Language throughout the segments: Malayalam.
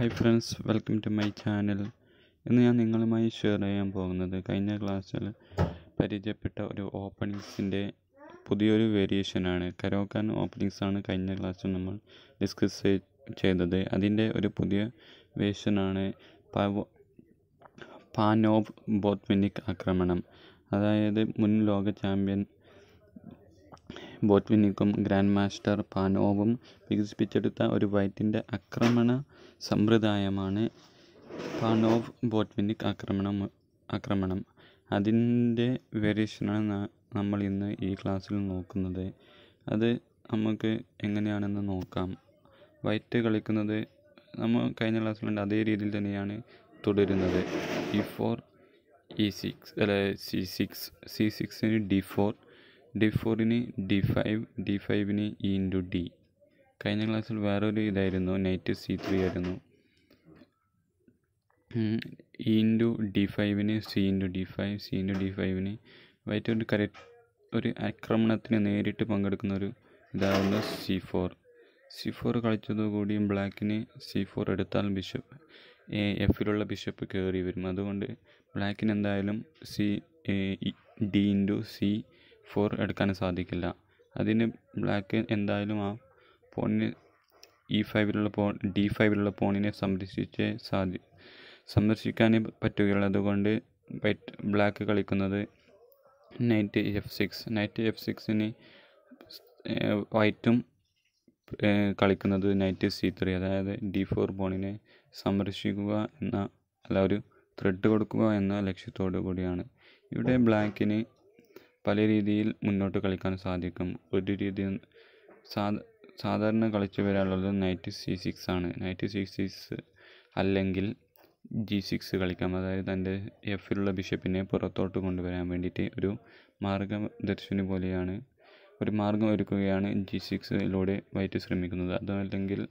hi friends welcome to my channel ഇന്ന് ഞാൻ നിങ്ങളുമായി ഷെയർ ചെയ്യാൻ പോകുന്നത് കഴിഞ്ഞ ക്ലാസ്സിൽ പരിചയപ്പെട്ട ഒരു ഓപ്പണിങ്സിൻ്റെ പുതിയൊരു വേരിയേഷനാണ് കരോക്കാൻ ഓപ്പണിങ്സ് ആണ് കഴിഞ്ഞ ക്ലാസ്സിൽ നമ്മൾ ഡിസ്കസ് ചെയ്തത് അതിൻ്റെ ഒരു പുതിയ വേർഷനാണ് പവ പാനോവ് ബോത്വിനിക് ആക്രമണം അതായത് മുൻ ലോക ചാമ്പ്യൻ ബോട്ട്വിനിക്കും ഗ്രാൻഡ് മാസ്റ്റർ പാനോവും വികസിപ്പിച്ചെടുത്ത ഒരു വൈറ്റിൻ്റെ ആക്രമണ സമ്പ്രദായമാണ് പാനോവ് ബോട്ട്വിനിക് ആക്രമണം ആക്രമണം അതിൻ്റെ വേരിയേഷനാണ് ന- നമ്മൾ ഇന്ന് ഈ ക്ലാസ്സിൽ നോക്കുന്നത് അത് നമുക്ക് എങ്ങനെയാണെന്ന് നോക്കാം വൈറ്റ് കളിക്കുന്നത് നമ്മൾ കഴിഞ്ഞ ക്ലാസ്സിലുണ്ട് അതേ രീതിയിൽ തന്നെയാണ് തുടരുന്നത് ഇ ഫോർ ഇ സിക്സ് അല്ല സി സിക്സ് സി സിക്സിന് ഡി ഫോർ ഡി ഫോറിന് ഡി ഫൈവ് ഡി ഫൈവിന് ഇ ഇൻറ്റു ഡി കഴിഞ്ഞ ക്ലാസ്സിൽ വേറൊരു ഇതായിരുന്നു നൈറ്റ് സി ത്രീ ആയിരുന്നു ഇ ഇൻറ്റു ഡി ഫൈവിന് C into D five C into D ഫൈവിന് വൈറ്റ് ഒരു കറക്റ്റ് ഒരു ആക്രമണത്തിന് നേരിട്ട് പങ്കെടുക്കുന്ന ഒരു ഇതായിരുന്നു സി ഫോർ സി ഫോർ കളിച്ചതോടുകൂടി ബ്ലാക്കിന് സി ഫോർ എടുത്താൽ ബിഷപ്പ് എഫിലുള്ള ബിഷപ്പ് കയറി വരും അതുകൊണ്ട് ബ്ലാക്കിന് എന്തായാലും C D into C four എടുക്കാൻ സാധിക്കില്ല അതിന് ബ്ലാക്ക് എന്തായാലും ആ പോണിന് ഇ ഫൈവിലുള്ള പോൺ ഡി ഫൈവിലുള്ള പോണിനെ സംരക്ഷിച്ചേ സാധി സന്ദർശിക്കാനേ പറ്റുകയുള്ളൂ അതുകൊണ്ട് വൈറ്റ് ബ്ലാക്ക് കളിക്കുന്നത് knight F six knight F സിക്സിന് വൈറ്റും കളിക്കുന്നത് നൈറ്റ് സി ത്രീ അതായത് ഡി ഫോർ പോണിനെ സംരക്ഷിക്കുക എന്ന അല്ല ഒരു ത്രെഡ് കൊടുക്കുക എന്ന ലക്ഷ്യത്തോടു കൂടിയാണ് ഇവിടെ ബ്ലാക്കിന് പല രീതിയിൽ മുന്നോട്ട് കളിക്കാൻ സാധിക്കും ഒരു രീതിയിൽ സാധ സാധാരണ കളിച്ചു വരാനുള്ളത് നൈറ്റ് സി സിക്സ് ആണ് നൈറ്റ് സി സിക്സ് അല്ലെങ്കിൽ ജി സിക്സ് കളിക്കാം അതായത് തൻ്റെ എഫിലുള്ള ബിഷപ്പിനെ പുറത്തോട്ട് കൊണ്ടുവരാൻ വേണ്ടിയിട്ട് ഒരു മാർഗദർശിനി പോലെയാണ് ഒരു മാർഗം ഒരുക്കുകയാണ് ജി സിക്സിലൂടെ വൈറ്റ് ശ്രമിക്കുന്നത് അതല്ലെങ്കിൽ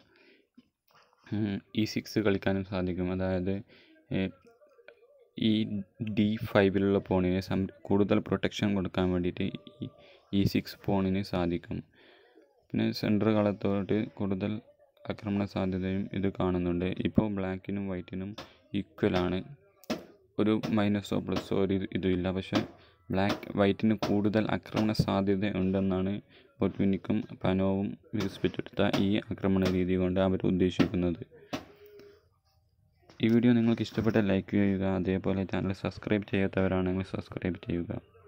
ഇ സിക്സ് കളിക്കാനും സാധിക്കും അതായത് ഏഹ്, ഈ ഡി ഫൈവിലുള്ള പോണിനെ സം കൂടുതൽ പ്രൊട്ടക്ഷൻ കൊടുക്കാൻ വേണ്ടിയിട്ട് ഈ ഇ സിക്സ് പോണിന് സാധിക്കും പിന്നെ സെൻറ്റർ കളത്തോട്ട് കൂടുതൽ ആക്രമണ സാധ്യതയും ഇത് കാണുന്നുണ്ട് ഇപ്പോൾ ബ്ലാക്കിനും വൈറ്റിനും ഈക്വലാണ് ഒരു മൈനസോ പ്ലസോ ഒരു ഇത് ഇതുമില്ല പക്ഷേ ബ്ലാക്ക് വൈറ്റിന് കൂടുതൽ ആക്രമണ സാധ്യത ഉണ്ടെന്നാണ് ബൊട്വിനിക്കും പനോവും വികസിപ്പിച്ചെടുത്ത ഈ ആക്രമണ രീതി കൊണ്ട് അവർ ഉദ്ദേശിക്കുന്നത് ഈ വീഡിയോ നിങ്ങൾക്ക് ഇഷ്ടപ്പെട്ട ലൈക്ക് ചെയ്യുക അതേപോലെ ചാനൽ സബ്സ്ക്രൈബ് ചെയ്യാത്തവരാണെങ്കിൽ സബ്സ്ക്രൈബ് ചെയ്യുക